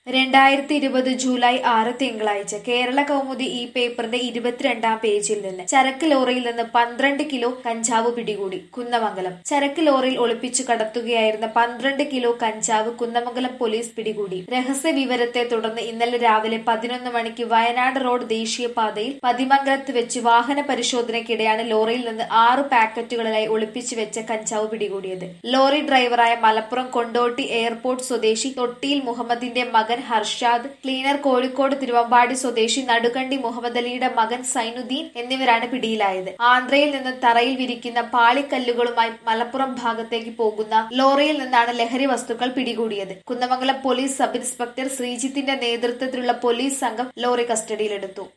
രണ്ടായിരത്തി ഇരുപത് ജൂലൈ ആറ് തിങ്കളാഴ്ച കേരള കൗമുദി ഈ പേപ്പറിന്റെ ഇരുപത്തിരണ്ടാം പേജിൽ നിന്ന് ചരക്ക് ലോറിയിൽ നിന്ന് പന്ത്രണ്ട് കിലോ കഞ്ചാവ് പിടികൂടി കുന്നമംഗലം ചരക്ക് ലോറിയിൽ ഒളിപ്പിച്ചു കടത്തുകയായിരുന്ന പന്ത്രണ്ട് കിലോ കഞ്ചാവ് കുന്നമംഗലം പോലീസ് പിടികൂടി രഹസ്യ വിവരത്തെ തുടർന്ന് ഇന്നലെ രാവിലെ പതിനൊന്ന് മണിക്ക് വയനാട് റോഡ് ദേശീയപാതയിൽ പതിമംഗലത്ത് വെച്ച് വാഹന പരിശോധനയ്ക്കിടെയാണ് ലോറിയിൽ നിന്ന് ആറ് പാക്കറ്റുകളിലായി ഒളിപ്പിച്ചു വെച്ച കഞ്ചാവ് പിടികൂടിയത് ലോറി ഡ്രൈവറായ മലപ്പുറം കൊണ്ടോട്ടി എയർപോർട്ട് സ്വദേശി തൊട്ടിയിൽ മുഹമ്മദിന്റെ മകൻ ഹർഷാദ് ക്ലീനർ കോഴിക്കോട് തിരുവമ്പാടി സ്വദേശി നടുകണ്ടി മുഹമ്മദ് അലിയുടെ മകൻ സൈനുദ്ദീൻ എന്നിവരാണ് പിടിയിലായത് ആന്ധ്രയിൽ നിന്ന് തറയിൽ വിരിക്കുന്ന പാളിക്കല്ലുകളുമായി മലപ്പുറം ഭാഗത്തേക്ക് പോകുന്ന ലോറിയിൽ നിന്നാണ് ലഹരി വസ്തുക്കൾ പിടികൂടിയത് കുന്നമംഗലം പോലീസ് സബ് ഇൻസ്പെക്ടർ ശ്രീജിത്തിന്റെ നേതൃത്വത്തിലുള്ള പോലീസ് സംഘം ലോറി കസ്റ്റഡിയിലെടുത്തു